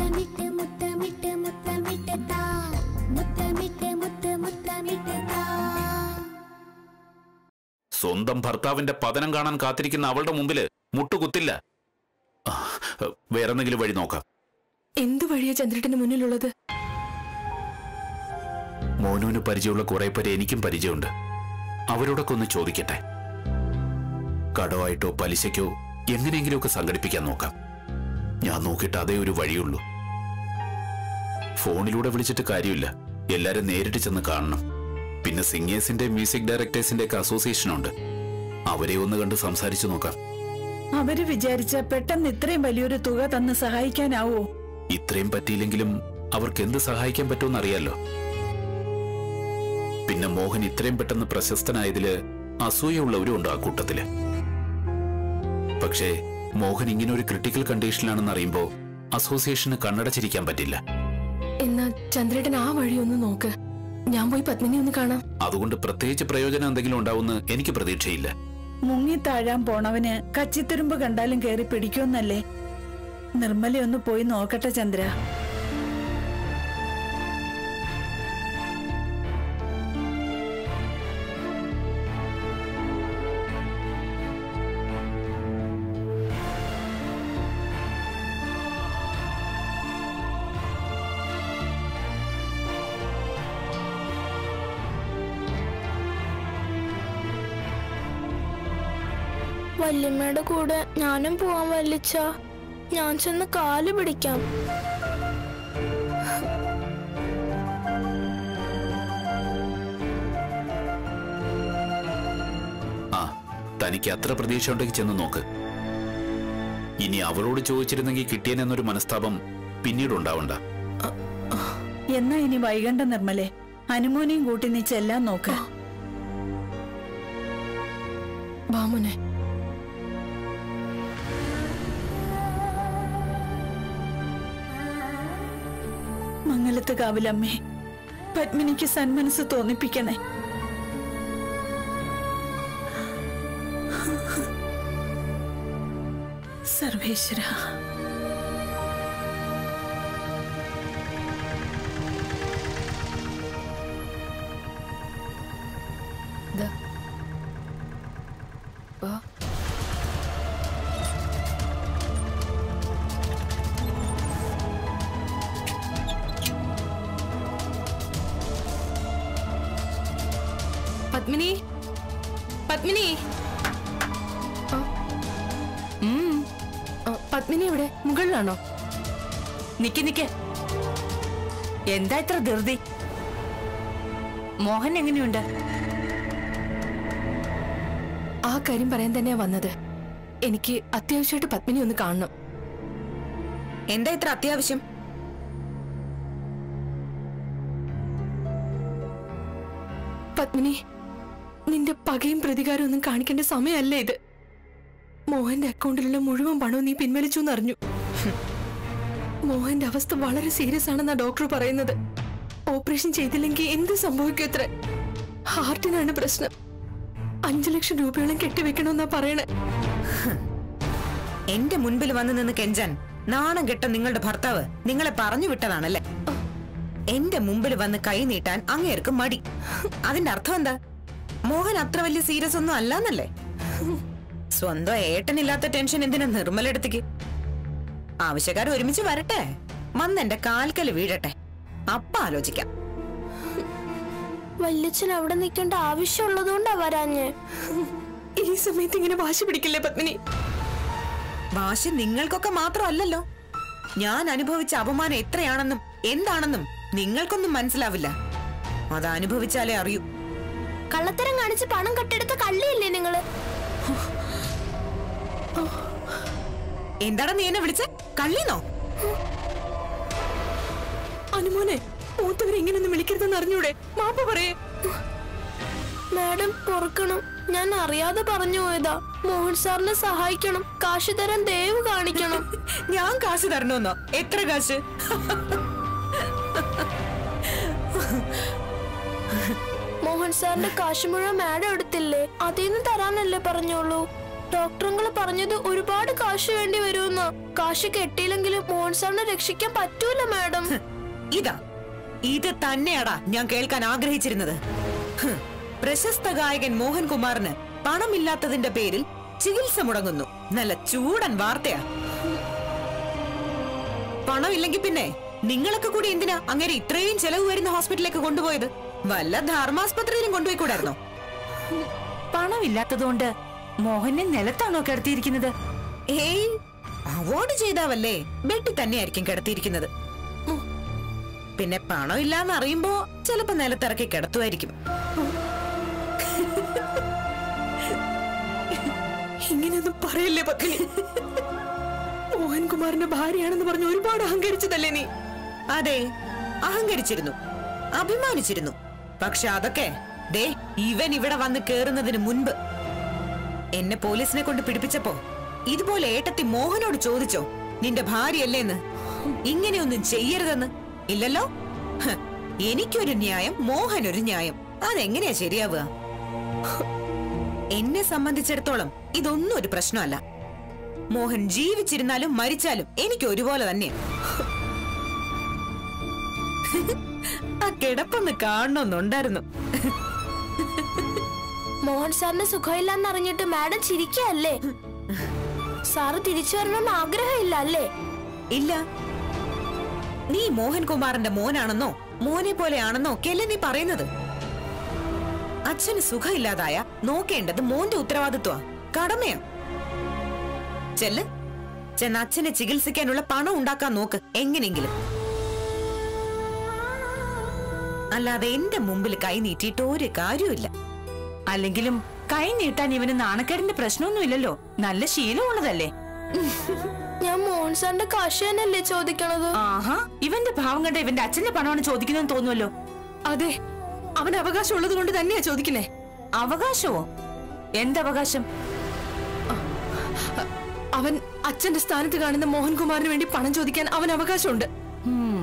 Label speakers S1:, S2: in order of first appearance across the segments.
S1: മുത്തമിട്ട് മുത്തമിട്ട് മുത്തമിട്ട് താ മുത്തമിട്ട് മുത്ത് മുത്തമിട്ട് താ
S2: സ്വന്തം ഭർത്താവിന്റെ പതനം കാണാൻ കാത്തിരിക്കുന്ന അവളുടെ മുമ്പില് മുട്ടുകുത്തില്ല ആ, വേറെന്തെങ്കിലും വഴി നോക്കാം
S3: എന്തു വഴിയാ ചന്ദ്രേട്ടന് മുന്നിലുള്ളത്
S2: മോനുവിന് പരിചയമുള്ള കുറെ പേരെ എനിക്കും പരിചയമുണ്ട് അവരോടൊക്കെ ഒന്ന് ചോദിക്കട്ടെ കടമായിട്ടോ പലിശയ്ക്കോ എങ്ങനെയെങ്കിലുമൊക്കെ സംഘടിപ്പിക്കാൻ നോക്കാം ഞാൻ നോക്കിയിട്ട് അതേ ഒരു വഴിയുള്ളൂ ഫോണിലൂടെ വിളിച്ചിട്ട് കാര്യമില്ല എല്ലാരും നേരിട്ട് ചെന്ന് കാണണം പിന്നെ സിംഗേഴ്സിന്റെ മ്യൂസിക് ഡയറക്ടേഴ്സിന്റെ ഒക്കെ അസോസിയേഷൻ ഉണ്ട് അവരെ ഒന്ന് കണ്ട് സംസാരിച്ചു നോക്കാം
S4: അവര് വിചാരിച്ച പെട്ടെന്ന് ഇത്രയും വലിയൊരു തുക തന്ന് സഹായിക്കാനാവോ
S2: ഇത്രയും പറ്റിയില്ലെങ്കിലും അവർക്ക് എന്ത് സഹായിക്കാൻ പറ്റുമെന്ന് അറിയാലോ പിന്നെ മോഹൻ ഇത്രയും പെട്ടെന്ന് പ്രശസ്തനായതില് അസൂയുള്ളവരും ഉണ്ട് ആ കൂട്ടത്തില് പക്ഷേ മോഹൻ ഇങ്ങനെ ഒരു ക്രിട്ടിക്കൽ കണ്ടീഷനിലാണെന്ന് അറിയുമ്പോ അസോസിയേഷന് കണ്ണടച്ചിരിക്കാൻ പറ്റില്ല
S3: എന്നാ ചന്ദ്രേട്ടൻ ആ വഴി ഒന്ന് നോക്ക് ഞാൻ പോയി പത്മിനി ഒന്ന് കാണാം
S2: അതുകൊണ്ട് പ്രത്യേകിച്ച് പ്രയോജനം എന്തെങ്കിലും ഉണ്ടാവുമെന്ന് എനിക്ക് പ്രതീക്ഷയില്ല
S4: മുങ്ങിത്താഴാൻ പോണവന് കച്ചിത്തുരുമ്പ് കണ്ടാലും കേറി പിടിക്കുമെന്നല്ലേ നിർമ്മല ഒന്ന് പോയി നോക്കട്ടെ ചന്ദ്ര
S1: വല്യമ്മയുടെ കൂടെ ഞാനും പോവാൻ വല്ലിച്ച ഞാൻ ചെന്ന് കാല് പിടിക്കാം
S2: ആ തനിക്ക് അത്ര പ്രതീക്ഷ ഉണ്ടെങ്കിൽ ചെന്ന് നോക്ക് ഇനി അവളോട് ചോദിച്ചിരുന്നെങ്കിൽ കിട്ടിയനെന്നൊരു മനസ്താപം പിന്നീട് ഉണ്ടാവണ്ട
S4: എന്നാ ഇനി വൈകണ്ട നിർമ്മലെ അനുമോനെയും കൂട്ടി നീ ചെല്ലാൻ നോക്ക്
S3: വാമോനെ
S4: മംഗലത്ത് കാവിലമ്മേ പത്മിനിക്ക് സന്മനസ് തോന്നിപ്പിക്കണേ സർവേശ്വര
S3: ദാ. വാ. പത്മിനി പത്മിനി ആ. ഉം. ആ, പത്മിനി എവിടെ മുകളിലാണോ
S5: നിക്ക് നിക്ക് എന്താ ഇത്ര ധൃതി മോഹൻ എങ്ങനെയുണ്ട്
S3: ആ കാര്യം പറയാൻ തന്നെയാ വന്നത് എനിക്ക് അത്യാവശ്യമായിട്ട് പത്മിനി ഒന്ന് കാണണം
S5: എന്താ ഇത്ര അത്യാവശ്യം
S3: പത്മിനി നിന്റെ പകയും പ്രതികാരവും ഒന്നും കാണിക്കേണ്ട സമയമല്ല ഇത് മോഹന്റെ അക്കൗണ്ടിലുള്ള മുഴുവൻ പണവും നീ പിൻവലിച്ചു എന്നറിഞ്ഞു മോഹന്റെ അവസ്ഥ വളരെ സീരിയസ് ആണെന്നാ ഡോക്ടർ പറയുന്നത് ഓപ്പറേഷൻ ചെയ്തില്ലെങ്കിൽ എന്ത് സംഭവിക്കും ഇത്ര ഹാർട്ടിനാണ് പ്രശ്നം അഞ്ചു ലക്ഷം രൂപയോളം കെട്ടിവെക്കണമെന്നാ പറയണേ
S5: എന്റെ മുൻപിൽ വന്ന് നിന്ന് കെഞ്ചാൻ നാണം കെട്ട നിങ്ങളുടെ ഭർത്താവ് നിങ്ങളെ പറഞ്ഞു വിട്ടതാണല്ലേ എന്റെ മുമ്പിൽ വന്ന് കൈ നീട്ടാൻ അങ്ങേർക്ക് മടി അതിന്റെ അർത്ഥം എന്താ മോഹൻ അത്ര വലിയ സീരിയസ് ഒന്നും അല്ലാന്നല്ലേ സ്വന്തം ഏട്ടനില്ലാത്ത ടെൻഷൻ എന്തിനാ നിർമ്മലെടുത്തേക്ക് ആവശ്യക്കാർ ഒരുമിച്ച് വരട്ടെ വന്ന് എന്റെ കാൽക്കല് വീഴട്ടെ അപ്പ ആലോചിക്കാം
S1: വല്യച്ഛൻ അവിടെ നിൽക്കേണ്ട ആവശ്യമുള്ളതുകൊണ്ടാ വരാഞ്ഞ്
S3: ഈ സമയത്ത് ഇങ്ങനെ വാശി പിടിക്കില്ലേ പത്മിനി
S5: വാശി നിങ്ങൾക്കൊക്കെ മാത്രമല്ലല്ലോ ഞാൻ അനുഭവിച്ച അപമാനം എത്രയാണെന്നും എന്താണെന്നും നിങ്ങൾക്കൊന്നും മനസ്സിലാവില്ല അത് അനുഭവിച്ചാലേ അറിയൂ
S1: കള്ളത്തരം കാണിച്ച് പണം കട്ടെടുത്ത കള്ളിയല്ലേ നിങ്ങള്
S5: എന്താടാ നീ എന്നെ വിളിച്ച് കള്ളിന്നോ
S3: അനുമോനെ മൂത്തവരെ ഇങ്ങനൊന്നും വിളിക്കരുതെന്ന് അറിഞ്ഞൂടെ മാപ്പ പറയേ
S1: മാഡം പൊറുക്കണം ഞാൻ അറിയാതെ പറഞ്ഞു പോയതാ മോഹൻ സാറിനെ സഹായിക്കണം കാശ് തരാൻ ദയവ് കാണിക്കണം
S5: ഞാൻ കാശ് തരണമെന്നോ എത്ര കാശ്
S1: മോഹൻ സാറിന്റെ കാശ് മുഴുവൻ മാഡം എടുത്തില്ലേ അതിന്ന് തരാനല്ലേ പറഞ്ഞോളൂ ഡോക്ടറുകൾ പറഞ്ഞത് ഒരുപാട് കാശ് വേണ്ടി വരുമെന്ന് കാശ് കെട്ടിയില്ലെങ്കിലും മോഹൻ സാറിനെ രക്ഷിക്കാൻ പറ്റൂല മാഡം
S5: ഇതാ ഇത് തന്നെയാടാ ഞാൻ കേൾക്കാൻ ആഗ്രഹിച്ചിരുന്നത് ഹ്, പ്രശസ്ത ഗായകൻ മോഹൻകുമാറിന് പണമില്ലാത്തതിന്റെ പേരിൽ ചികിത്സ മുടങ്ങുന്നു നല്ല ചൂടൻ വാർത്തയാ പണമില്ലെങ്കിൽ പിന്നെ നിങ്ങളൊക്കെ കൂടി എന്തിനാ അങ്ങനെ ഇത്രയും ചെലവ് വരുന്ന ഹോസ്പിറ്റലിലേക്ക് കൊണ്ടുപോയത് വല്ല ധർമാസ്പത്രിയിലും കൊണ്ടുപോയി കൂടായിരുന്നോ
S6: പണമില്ലാത്തതുകൊണ്ട് മോഹനെ നിലത്താണോ കിടത്തിയിരിക്കുന്നത്
S5: ഏയ് അവോർഡ് ചെയ്താവല്ലേ ബെഡിൽ തന്നെയായിരിക്കും കിടത്തിയിരിക്കുന്നത് ഉം. പിന്നെ പണം ഇല്ലാന്ന് അറിയുമ്പോ ചിലപ്പോ നിലത്തിറക്കി കിടത്തുമായിരിക്കും
S3: ഇങ്ങനെയൊന്നും പറയല്ലേ പത്മിനി മോഹൻകുമാറിന്റെ ഭാര്യയാണെന്ന് പറഞ്ഞ് ഒരുപാട് അഹങ്കരിച്ചതല്ലേ നീ
S5: അതെ അഹങ്കരിച്ചിരുന്നു അഭിമാനിച്ചിരുന്നു പക്ഷെ അതൊക്കെ ദേ ഇവൻ ഇവിടെ വന്ന് കേറുന്നതിന് മുൻപ് എന്നെ പോലീസിനെ കൊണ്ട് പിടിപ്പിച്ചപ്പോ ഇതുപോലെ ഏട്ടത്തി മോഹനോട് ചോദിച്ചോ നിന്റെ ഭാര്യയല്ലേന്ന് ഇങ്ങനെയൊന്നും ചെയ്യരുതെന്ന് ഇല്ലല്ലോ ഹ്, എനിക്കൊരു ന്യായം മോഹനൊരു ന്യായം അതെങ്ങനെയാ ശരിയാവുക എന്നെ സംബന്ധിച്ചിടത്തോളം ഇതൊന്നും ഒരു പ്രശ്നമല്ല മോഹൻ ജീവിച്ചിരുന്നാലും മരിച്ചാലും എനിക്ക് ഒരുപോലെ തന്നെയാ ആ കിടപ്പൊന്ന് കാണണമെന്നുണ്ടായിരുന്നു
S1: മോഹൻ സാറിന് സുഖമില്ലാന്ന് അറിഞ്ഞിട്ട് മാഡം ചിരിക്കല്ലേ സാറ് തിരിച്ചു വരണമെന്ന് ആഗ്രഹമില്ല അല്ലേ
S5: ഇല്ല നീ മോഹൻകുമാറിന്റെ മോനാണെന്നോ മോനെ പോലെയാണെന്നോ ഒക്കെയല്ലേ നീ പറയുന്നത് അച്ഛന് സുഖമില്ലാതായ നോക്കേണ്ടത് മോന്റെ ഉത്തരവാദിത്വ കടമയാ ചെല്ല് ചെന്ന് അച്ഛനെ ചികിത്സിക്കാനുള്ള പണം ഉണ്ടാക്കാൻ നോക്ക് എങ്ങനെയെങ്കിലും അല്ലാതെ എന്റെ മുമ്പിൽ കൈ നീട്ടിയിട്ട് ഒരു കാര്യമില്ല
S6: അല്ലെങ്കിലും കൈ നീട്ടാൻ ഇവന് നാണക്കേടിന്റെ പ്രശ്നമൊന്നുമില്ലല്ലോ നല്ല ശീലമുള്ളതല്ലേ
S1: ഞാൻ മോഹൻ സാറിന്റെ കാശ് തന്നെയല്ലേ ചോദിക്കണത്
S6: ആഹാ ഇവന്റെ ഭാവം കണ്ട ഇവന്റെ അച്ഛന്റെ പണമാണ് ചോദിക്കുന്നതെന്ന് തോന്നുമല്ലോ
S3: അതെ അവന് അവകാശം ഉള്ളത് കൊണ്ട് തന്നെയാ ചോദിക്കുന്നേ
S6: അവകാശമോ എന്തവകാശം
S3: അവൻ അച്ഛന്റെ സ്ഥാനത്ത് കാണുന്ന മോഹൻകുമാറിന് വേണ്ടി പണം ചോദിക്കാൻ അവൻ അവകാശമുണ്ട്
S6: ഉം.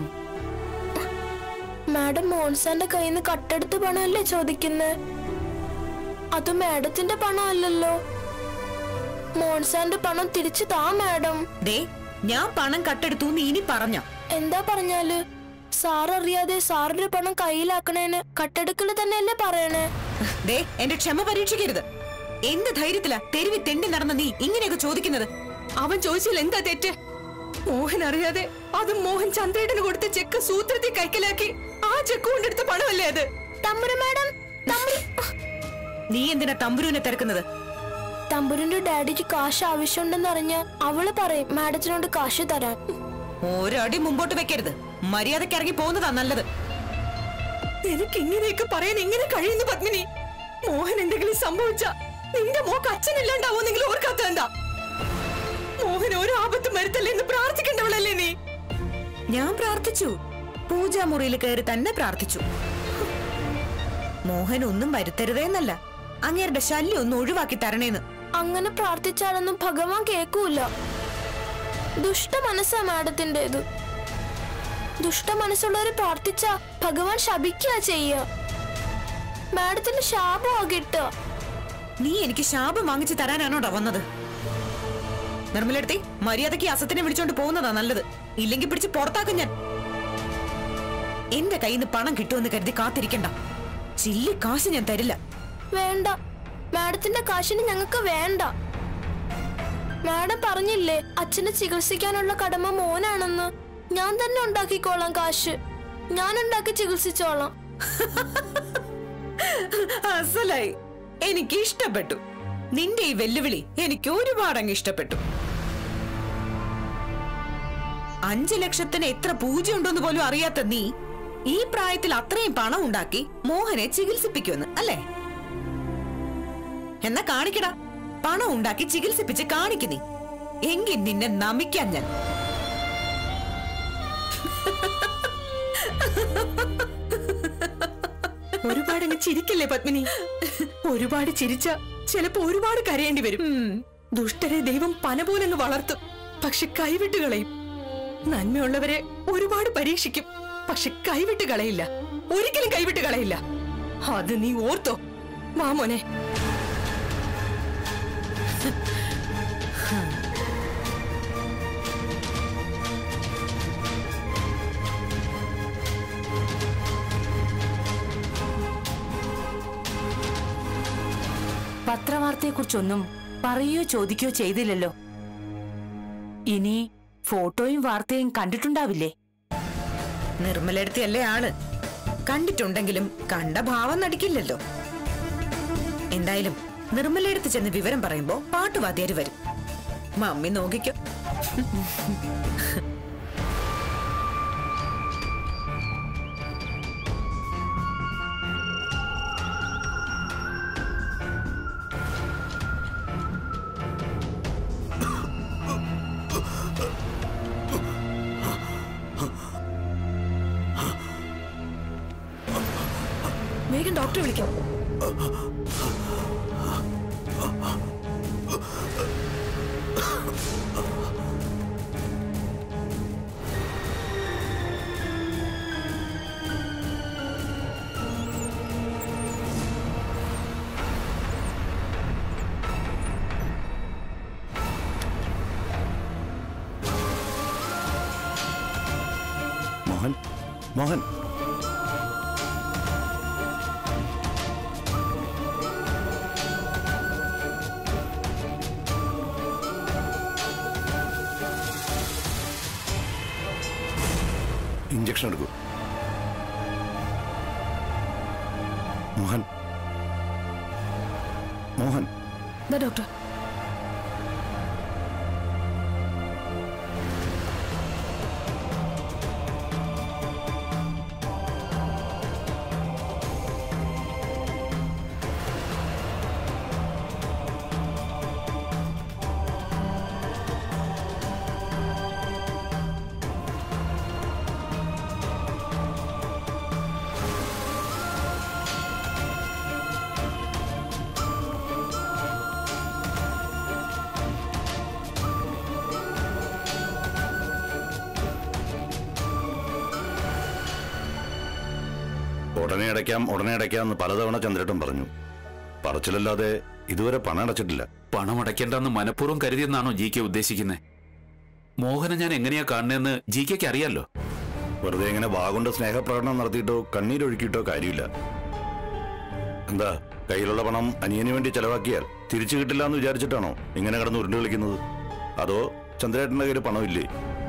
S1: മാഡം മോഹൻ സാറിന്റെ കയ്യിൽ നിന്ന് കട്ടെടുത്ത് പണമല്ലേ ചോദിക്കുന്നത് അത് മാഡത്തിന്റെ പണം അല്ലല്ലോ മോഹൻ സാറിന്റെ പണം തിരിച്ചു താ മാഡം
S5: ദേ ഞാൻ പണം കട്ടെടുത്തു എന്ന് ഇനി പറഞ്ഞ
S1: എന്താ പറഞ്ഞാല് സാർ അറിയാതെ സാറിന്റെ പണം കയ്യിലാക്കണേന് കട്ടെടുക്കല് തന്നെയല്ലേ പറയണേ
S5: ദേ എന്റെ ക്ഷമ പരീക്ഷിക്കരുത് എന്ത് ധൈര്യത്തിലാ തെരുവി തെണ്ടി നടന്ന നീ ഇങ്ങനെയൊക്കെ ചോദിക്കുന്നത്
S3: അവൻ ചോദിച്ചാൽ എന്താ തെറ്റ് മോഹൻ അറിയാതെ അത് മോഹൻ ചന്ദ്രേട്ടന് കൊടുത്ത ചെക്ക് സൂത്രത്തിൽ കൈക്കലാക്കി ആ ചെക്ക് കൊണ്ടെടുത്ത പണമല്ലേ അത്
S1: തമ്പുരു മാഡം തമ്പുരു
S5: നീ എന്തിനാ തമ്പുരുവിനെ തിരക്കുന്നത്
S1: തമ്പുരുന്റെ ഡാഡിക്ക് കാശ് ആവശ്യമുണ്ടെന്ന് അറിഞ്ഞ അവള് പറയും മാഡത്തിനോട് കാശ് തരാൻ
S5: ഒരടി മുമ്പോട്ട് വെക്കരുത് മര്യാദയ്ക്ക് ഇറങ്ങി പോകുന്നതാ നല്ലത്
S3: നിനക്ക് ഇങ്ങനെയൊക്കെ പറയാൻ എങ്ങനെ കഴിയുന്നു പത്മിനി മോഹൻ എന്തെങ്കിലും സംഭവിച്ച നിന്റെ മോക്ക് അച്ഛനില്ലാണ്ടാവോന്നെങ്കിലും ഓർക്കാത്ത എന്താ മോഹൻ ഒരു ആപത്തും വരുത്തല്ലേ എന്ന് പ്രാർത്ഥിക്കേണ്ടവളല്ലേ നീ
S5: ഞാൻ പ്രാർത്ഥിച്ചു പൂജാമുറിയിൽ കയറി തന്നെ പ്രാർത്ഥിച്ചു മോഹൻ ഒന്നും വരുത്തരുതേന്നല്ല അങ്ങേരുടെ ശല്യം ഒന്ന് ഒഴിവാക്കി തരണേന്ന്
S1: അങ്ങനെ പ്രാർത്ഥിച്ചാലൊന്നും ഭഗവാൻ കേൾക്കൂല ദുഷ്ട മനസ്സാ മാഡത്തിൻ്റെത് ദുഷ്ട മനസ്സുള്ളവര് പ്രാർത്ഥിച്ച ഭഗവാൻ ശപിക്കുക ചെയ്യ മാഡത്തിന്റെ ശാപമാ കിട്ടുക
S5: നീ എനിക്ക് ശാപം വാങ്ങിച്ചു തരാനാണോടാ വന്നത് നിർമ്മലെടുത്തി മര്യാദയ്ക്ക് അസത്തിനെ വിളിച്ചോണ്ട് പോകുന്നതാ നല്ലത് ഇല്ലെങ്കിൽ പിടിച്ച് പുറത്താക്കും ഞാൻ എന്റെ കയ്യിൽ നിന്ന് പണം കിട്ടുമെന്ന് കരുതി കാത്തിരിക്കണ്ട ചില്ലി കാശ് ഞാൻ തരില്ല
S1: വേണ്ട മാഡത്തിന്റെ കാശിന് ഞങ്ങൾക്ക് വേണ്ട മാഡം പറഞ്ഞില്ലേ അച്ഛനെ ചികിത്സിക്കാനുള്ള കടമ മോനാണെന്ന് ഞാൻ തന്നെ ഉണ്ടാക്കിക്കോളാം കാശ് ഞാൻ ഉണ്ടാക്കി ചികിത്സിച്ചോളാം
S5: അസലായി എനിക്ക് ഇഷ്ടപ്പെട്ടു നിന്റെ ഈ വെല്ലുവിളി എനിക്ക് ഒരുപാട് അങ്ങ് ഇഷ്ടപ്പെട്ടു അഞ്ചു ലക്ഷത്തിന് എത്ര പൂജ ഉണ്ടോന്ന് പോലും അറിയാത്ത നീ ഈ പ്രായത്തിൽ അത്രയും പണം ഉണ്ടാക്കി മോഹനെ ചികിത്സിപ്പിക്കുമെന്ന് അല്ലേ എന്നാ കാണിക്കടാ പണം ഉണ്ടാക്കി ചികിത്സിപ്പിച്ച് കാണിക്ക് നീ എങ്കിൽ നിന്നെ നമിക്കാൻ ഞാൻ
S3: ഒരുപാട് അങ്ങ് ചിരിക്കില്ലേ പത്മിനി ഒരുപാട് ചിരിച്ച ചിലപ്പോ ഒരുപാട് കരയേണ്ടി വരും ദുഷ്ടരെ ദൈവം പന പോലെ അങ്ങ് വളർത്തും പക്ഷെ കൈവിട്ട് കളയും നന്മയുള്ളവരെ ഒരുപാട് പരീക്ഷിക്കും പക്ഷെ കൈവിട്ട് കളയില്ല ഒരിക്കലും കൈവിട്ട് കളയില്ല അത് നീ ഓർത്തോ വാ മോനെ
S6: പത്രവാർത്തയെക്കുറിച്ചൊന്നും പറയുകയോ ചോദിക്കുകയോ ചെയ്തില്ലല്ലോ ഇനി ഫോട്ടോയും വാർത്തയും കണ്ടിട്ടുണ്ടാവില്ലേ
S5: നിർമ്മലെടുത്തിയല്ലേ ആള് കണ്ടിട്ടുണ്ടെങ്കിലും കണ്ട ഭാവം നടിക്കില്ലല്ലോ എന്തായാലും നിർമ്മലയെടുത്ത് ചെന്ന് വിവരം പറയുമ്പോ പാട്ടുവാദ്യാര് വരും മമ്മി നോക്കിക്കോ
S1: വേഗം ഡോക്ടറെ വിളിക്കാം
S7: മോഹൻ മോഹൻ ഇഞ്ചക്ഷൻ എടുക്കൂ മോഹൻ മോഹൻ
S1: ദാ ഡോക്ടർ
S7: ഉടനെ അടയ്ക്കാം ഉടനെ അടയ്ക്കാം എന്ന് പലതവണ ചന്ദ്രേട്ടൻ പറഞ്ഞു പറച്ചിലല്ലാതെ ഇതുവരെ പണം അടച്ചിട്ടില്ല
S2: പണം അടയ്ക്കേണ്ടെന്ന് മനഃപൂർവ്വം കരുതിയെന്നാണോ ജി കെ ഉദ്ദേശിക്കുന്നത് മോഹനെ ഞാൻ എങ്ങനെയാ കാണുന്നതെന്ന് ജി കെക്ക് അറിയാലോ
S7: വെറുതെ ഇങ്ങനെ വാഗുണ്ട് സ്നേഹപ്രകടനം നടത്തിയിട്ടോ കണ്ണീരൊഴുക്കിയിട്ടോ കാര്യമില്ല എന്താ കയ്യിലുള്ള പണം അനിയന് വേണ്ടി ചെലവാക്കിയാൽ തിരിച്ചു കിട്ടില്ല എന്ന് വിചാരിച്ചിട്ടാണോ ഇങ്ങനെ കിടന്ന് ഉരുണ്ട് കളിക്കുന്നത് അതോ ചന്ദ്രേട്ടന്റെ കയ്യിൽ പണമില്ലേ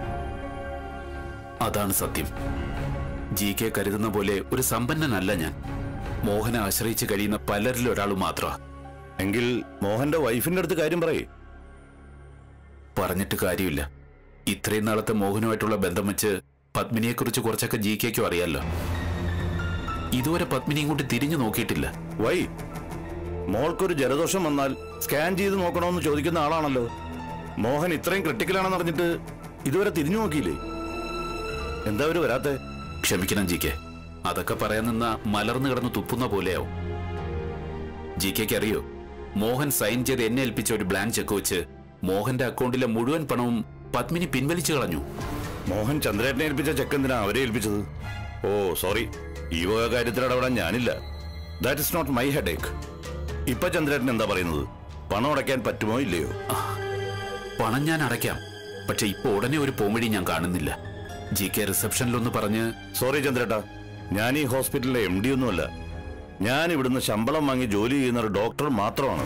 S2: അതാണ് സത്യം ജി കെ കരുതുന്ന പോലെ ഒരു സമ്പന്നനല്ല ഞാൻ മോഹനെ ആശ്രയിച്ച് കഴിയുന്ന പലരിൽ ഒരാൾ മാത്രമാ
S7: എങ്കിൽ മോഹന്റെ വൈഫിന്റെ അടുത്ത് കാര്യം പറയേ
S2: പറഞ്ഞിട്ട് കാര്യമില്ല ഇത്രയും നാളത്തെ മോഹനുമായിട്ടുള്ള ബന്ധം വെച്ച് പത്മിനിയെക്കുറിച്ച് കുറച്ചൊക്കെ ജി കെക്കും അറിയാലോ ഇതുവരെ പത്മിനി ഇങ്ങോട്ട് തിരിഞ്ഞു നോക്കിയിട്ടില്ല
S7: വൈ മോൾക്കൊരു ജലദോഷം വന്നാൽ സ്കാൻ ചെയ്ത് നോക്കണമെന്ന് ചോദിക്കുന്ന ആളാണല്ലോ മോഹൻ ഇത്രയും ക്രിട്ടിക്കലാണെന്ന് അറിഞ്ഞിട്ട് ഇതുവരെ തിരിഞ്ഞു നോക്കിയില്ലേ എന്താ അവര് വരാത്തെ
S2: ക്ഷമിക്കണം ജി കെ അതൊക്കെ പറയാൻ നിന്ന മലർന്നു കിടന്ന് തുപ്പുന്ന പോലെയാവും ജി കെക്ക് അറിയോ മോഹൻ സൈൻ ചെയ്ത് എന്നെ ഏൽപ്പിച്ച ഒരു ബ്ലാങ്ക് ചെക്ക് വെച്ച് മോഹന്റെ അക്കൗണ്ടിലെ മുഴുവൻ പണവും പത്മിനി പിൻവലിച്ചു കളഞ്ഞു
S7: മോഹൻ ചന്ദ്രേട്ടനെ ഏൽപ്പിച്ച ചെക്ക് എന്തിനാ അവരെ ഏൽപ്പിച്ചത് ഓ സോറി ഈ വക കാര്യത്തിൽ ഇടപെടാൻ ഞാനില്ല that is not my headache ഇപ്പൊ ചന്ദ്രേട്ടൻ എന്താ പറയുന്നത് പണം അടയ്ക്കാൻ പറ്റുമോ ഇല്ലയോ
S2: പണം ഞാൻ അടയ്ക്കാം പക്ഷെ ഇപ്പൊ ഉടനെ ഒരു പോംവഴി ഞാൻ കാണുന്നില്ല ജി കെ റിസപ്ഷനിലൊന്ന് പറഞ്ഞ്
S7: സോറി ചന്ദ്രേട്ടാ ഞാൻ ഈ ഹോസ്പിറ്റലിലെ എം ഡി ഒന്നുമല്ല ഞാൻ ഇവിടുന്ന് ശമ്പളം വാങ്ങി ജോലി ചെയ്യുന്ന ഒരു ഡോക്ടർ മാത്രമാണ്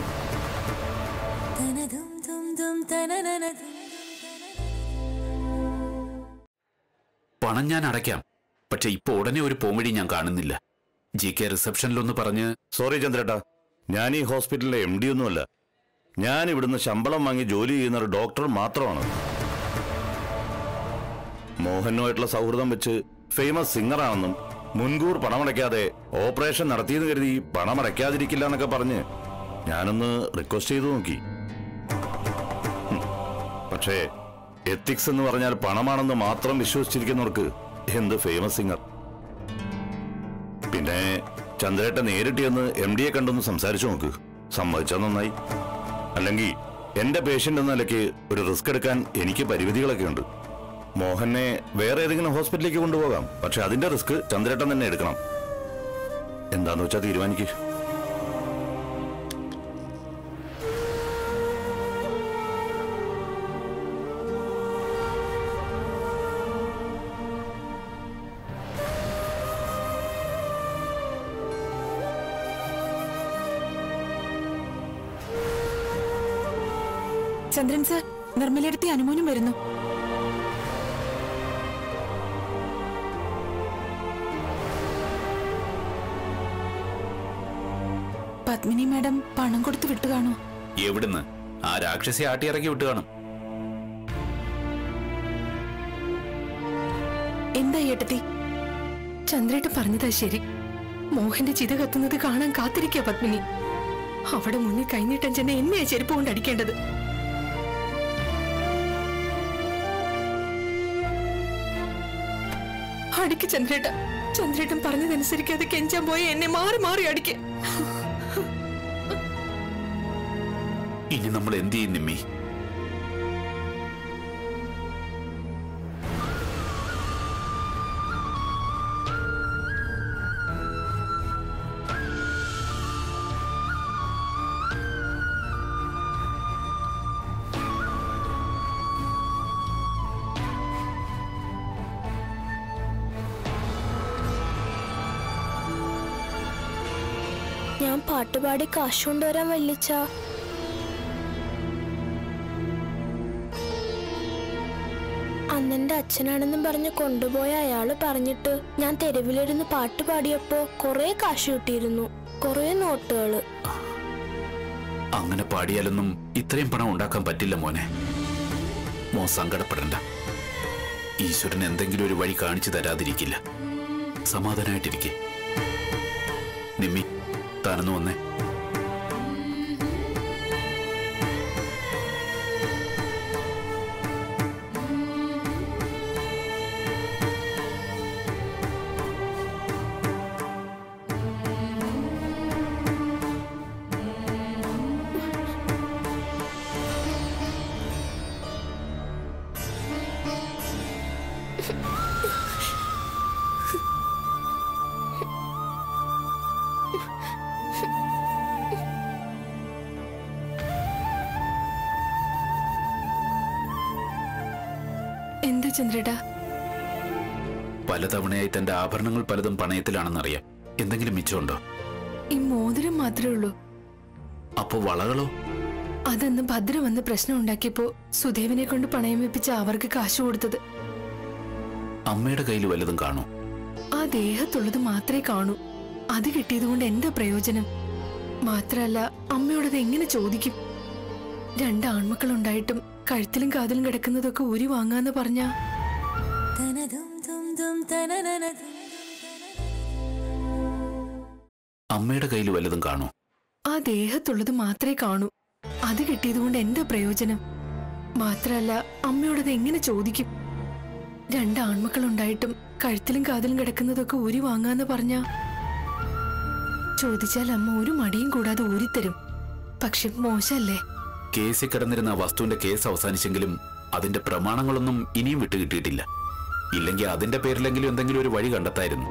S2: പണം ഞാൻ അടയ്ക്കാം പക്ഷെ ഇപ്പൊ ഉടനെ ഒരു പോംവഴി ഞാൻ കാണുന്നില്ല ജി കെ റിസപ്ഷനിലൊന്ന് പറഞ്ഞ്
S7: സോറി ചന്ദ്രേട്ടാ ഞാൻ ഈ ഹോസ്പിറ്റലിലെ എം ഡി ഒന്നുമല്ല ഞാൻ ഇവിടുന്ന് ശമ്പളം വാങ്ങി ജോലി ചെയ്യുന്ന ഒരു ഡോക്ടർ മാത്രമാണ് മോഹനുമായിട്ടുള്ള സൗഹൃദം വെച്ച് ഫേമസ് സിംഗറാണെന്നും മുൻകൂർ പണമടയ്ക്കാതെ ഓപ്പറേഷൻ നടത്തിയെന്ന് കരുതി പണമടയ്ക്കാതിരിക്കില്ല എന്നൊക്കെ പറഞ്ഞ് ഞാനൊന്ന് റിക്വസ്റ്റ് ചെയ്തു നോക്കി ഹും. പക്ഷേ എത്തിക്സ് എന്ന് പറഞ്ഞാൽ പണമാണെന്ന് മാത്രം വിശ്വസിച്ചിരിക്കുന്നവർക്ക് എന്ത് ഫേമസ് സിംഗർ പിന്നെ ചന്ദ്രേട്ട നേരിട്ട് ചെന്ന് എം ഡിയെ കണ്ടൊന്ന് സംസാരിച്ചു നോക്ക് സമ്മതിച്ചാൽ നന്നായി അല്ലെങ്കിൽ എന്റെ പേഷ്യന്റ് എന്ന നിലയ്ക്ക് ഒരു റിസ്ക് എടുക്കാൻ എനിക്ക് പരിമിതികളൊക്കെ ഉണ്ട് മോഹനെ വേറെ ഏതെങ്കിലും ഹോസ്പിറ്റലിലേക്ക് കൊണ്ടുപോകാം പക്ഷെ അതിന്റെ റിസ്ക് ചന്ദ്രേട്ടൻ തന്നെ എടുക്കണം എന്താന്ന് വെച്ചാൽ തീരുമാനിക്ക്
S6: ചന്ദ്രൻ സർ നിർമ്മലയെടുത്തി അനുമോനും വരുന്നു പത്മിനി മാഡം പണം കൊടുത്ത് വിട്ടു കാണോ
S2: എവിടുന്ന് ആ രാക്ഷസി ആട്ടിയിറക്കി വിട്ട് കാണും
S3: എന്താ ഏട്ടത്തി ചന്ദ്രേട്ടൻ പറഞ്ഞതാ ശരി മോഹന്റെ ചിത കത്തുന്നത് കാണാൻ കാത്തിരിക്കുക പത്മിനി അവിടെ മുന്നിൽ കൈനീട്ടൻ ചെന്ന് എന്നെയാ ചെരുപ്പ് കൊണ്ട് അടിക്കേണ്ടത് അടിക്ക് ചന്ദ്രേട്ട ചന്ദ്രേട്ടൻ പറഞ്ഞതനുസരിക്കാതെ കെഞ്ചാൻ പോയ എന്നെ മാറി മാറി അടിക്ക്
S2: ഇനി നമ്മൾ എന്ത് ചെയ്യും നിമ്മി
S1: ഞാൻ പാട്ടുപാടി കാശ് കൊണ്ടുവരാൻ വല്ലിച്ച അന്നെന്റെ അച്ഛനാണെന്നും പറഞ്ഞ് കൊണ്ടുപോയ അയാള് പറഞ്ഞിട്ട് ഞാൻ തെരുവിലിരുന്ന് പാട്ട് പാടിയപ്പോ കൊറേ കാശ് കിട്ടിയിരുന്നു കൊറേ നോട്ടുകള്
S2: അങ്ങനെ പാടിയാലൊന്നും ഇത്രയും പണം ഉണ്ടാക്കാൻ പറ്റില്ല മോനെ മോ സങ്കടപ്പെടണ്ട ഈശ്വരൻ എന്തെങ്കിലും ഒരു വഴി കാണിച്ചു തരാതിരിക്കില്ല സമാധാനായിട്ടിരിക്കെ നിമ്മി താനൊന്നു വന്നേ
S3: എന്താ ചന്ദ്രേട്ടാ
S2: പലതവണയായി തന്റെ ആഭരണങ്ങൾ പലതും പണയത്തിലാണെന്നറിയാം എന്തെങ്കിലും മിച്ചമുണ്ടോ
S3: ഈ മോതിരം മാത്രമേ ഉള്ളൂ
S2: അപ്പോ വളകളോ
S3: അതന്ന് ഭദ്ര വന്ന് പ്രശ്നം ഉണ്ടാക്കിയപ്പോ സുദേവനെ കൊണ്ട് പണയം വെപ്പിച്ച അവർക്ക് കാശ് കൊടുത്തത്
S2: അമ്മയുടെ കയ്യിൽ വല്ലതും കാണൂ
S3: ആ ദേഹത്തുള്ളത് മാത്രമേ കാണൂ അത് കിട്ടിയത് കൊണ്ട് എന്താ പ്രയോജനം മാത്രല്ല അമ്മയോടത് എങ്ങനെ ചോദിക്കും രണ്ട് ആൺമക്കളുണ്ടായിട്ടും കഴുത്തിലും കാതിലും കിടക്കുന്നതൊക്കെ ഊരി വാങ്ങാന്ന് പറഞ്ഞ
S2: അമ്മയുടെ കയ്യിൽ വല്ലതും കാണൂ
S3: ആ ദേഹത്തുള്ളത് മാത്രമേ കാണൂ അത് കിട്ടിയത് കൊണ്ട് എന്താ പ്രയോജനം മാത്രല്ല അമ്മയോടത് എങ്ങനെ ചോദിക്കും രണ്ട് ആൺമക്കളുണ്ടായിട്ടും കഴുത്തിലും കാതിലും കിടക്കുന്നതൊക്കെ ഊരി വാങ്ങാന്ന് പറഞ്ഞ ചോദിച്ചാൽ അമ്മ ഒരു മടിയും കൂടാതെ ഊരിത്തരും പക്ഷെ മോശല്ലേ
S2: കേസിൽ കിടന്നിരുന്ന ആ വസ്തുവിന്റെ കേസ് അവസാനിച്ചെങ്കിലും അതിന്റെ പ്രമാണങ്ങളൊന്നും ഇനിയും വിട്ടുകിട്ടിയിട്ടില്ല ഇല്ലെങ്കിൽ അതിന്റെ പേരിലെങ്കിലും എന്തെങ്കിലും ഒരു വഴി കണ്ടെത്തായിരുന്നു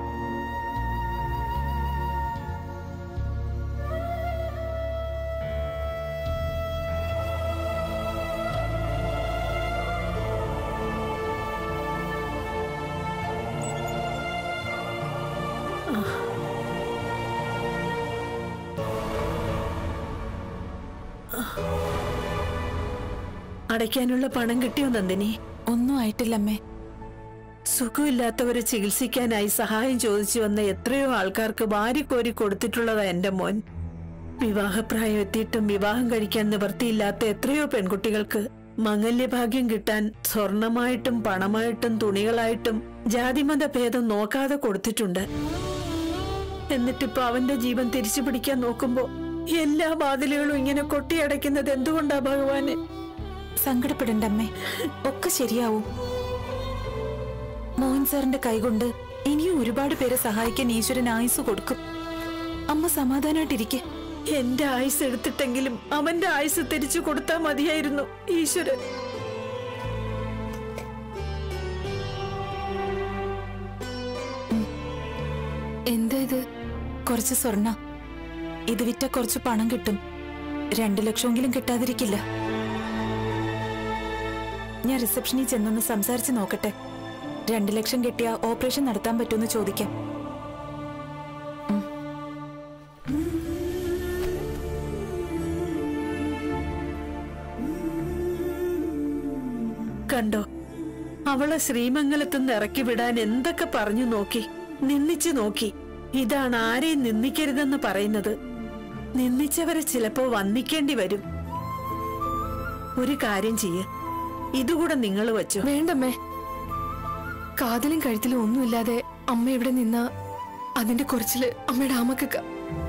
S4: അടയ്ക്കാനുള്ള പണം കിട്ടിയോ നന്ദിനി
S6: ഒന്നും ആയിട്ടില്ലമ്മേ
S4: സുഖമില്ലാത്തവരെ ചികിത്സിക്കാനായി സഹായം ചോദിച്ചു വന്ന എത്രയോ ആൾക്കാർക്ക് വാരിക്കോരി കൊടുത്തിട്ടുള്ളതാ എന്റെ മോൻ വിവാഹപ്രായം എത്തിയിട്ടും വിവാഹം കഴിക്കാൻ നിവർത്തിയില്ലാത്ത എത്രയോ പെൺകുട്ടികൾക്ക് മംഗല്യഭാഗ്യം കിട്ടാൻ സ്വർണമായിട്ടും പണമായിട്ടും തുണികളായിട്ടും ജാതിമത ഭേദം നോക്കാതെ കൊടുത്തിട്ടുണ്ട് എന്നിട്ടിപ്പോ അവന്റെ ജീവൻ തിരിച്ചു പിടിക്കാൻ നോക്കുമ്പോ എല്ലാ വാതിലുകളും ഇങ്ങനെ കൊട്ടിയടയ്ക്കുന്നത് എന്തുകൊണ്ടാ ഭഗവാനെ
S6: സങ്കടപ്പെടണ്ടമ്മേ ഒക്കെ ശരിയാവും മോഹൻ സാറിന്റെ കൈകൊണ്ട് ഇനിയും ഒരുപാട് പേരെ സഹായിക്കാൻ ഈശ്വരൻ ആയുസ് കൊടുക്കും അമ്മ സമാധാനായിട്ടിരിക്കെ
S4: എന്റെ ആയുസ് എടുത്തിട്ടെങ്കിലും അവന്റെ ആയുസ് തിരിച്ചു കൊടുത്താ മതിയായിരുന്നു ഈശ്വരൻ
S3: എന്താ ഇത്
S6: കുറച്ച് സ്വർണ്ണ ഇത് വിറ്റ കുറച്ച് പണം കിട്ടും രണ്ടു ലക്ഷമെങ്കിലും കിട്ടാതിരിക്കില്ല ഞാൻ റിസപ്ഷനിൽ ചെന്നൊന്ന് സംസാരിച്ച് നോക്കട്ടെ രണ്ടു ലക്ഷം കിട്ടിയ ഓപ്പറേഷൻ നടത്താൻ പറ്റുമെന്ന് ചോദിക്കാം
S4: കണ്ടോ അവളെ ശ്രീമംഗലത്തുനിന്ന് ഇറക്കി വിടാൻ എന്തൊക്കെ പറഞ്ഞു നോക്കി നിന്ദിച്ചു നോക്കി ഇതാണ് ആരെയും നിന്ദിക്കരുതെന്ന് പറയുന്നത് നിന്ദിച്ചവരെ ചിലപ്പോ വന്നിക്കേണ്ടി വരും ഒരു കാര്യം ചെയ്യ ഇതുകൂടെ നിങ്ങൾ വച്ചു
S6: വേണ്ടമ്മേ കാതലും കഴുത്തിലും ഒന്നുമില്ലാതെ അമ്മ ഇവിടെ നിന്ന അതിന്റെ കുറച്ചില് അമ്മയുടെ അമ്മക്കൊക്കെ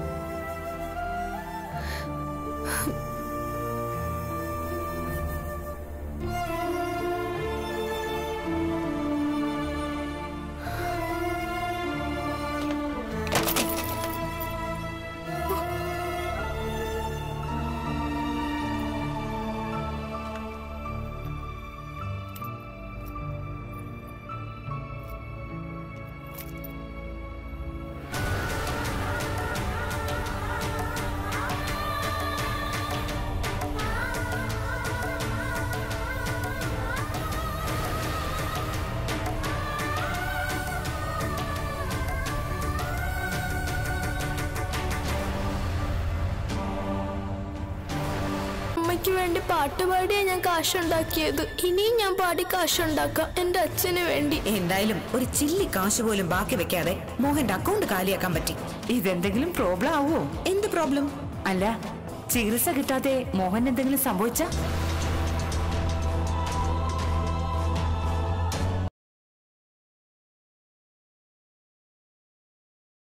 S1: അമ്മയ്ക്ക് വേണ്ടി പാട്ട് പാടിയാ ഞാൻ കാശുണ്ടാക്കിയത് ഇനിയും ഞാൻ പാടി കാശുണ്ടാക്കാം എന്റെ അച്ഛന് വേണ്ടി
S5: എന്തായാലും ഒരു ചില്ലി കാശ് പോലും ബാക്കി വെക്കാതെ മോഹന്റെ അക്കൗണ്ട് കാലിയാക്കാൻ പറ്റി
S8: ഇതെന്തെങ്കിലും പ്രോബ്ലം ആവോ
S5: എന്ത് പ്രോബ്ലം
S8: അല്ല ചികിത്സ കിട്ടാതെ മോഹൻ എന്തെങ്കിലും സംഭവിച്ച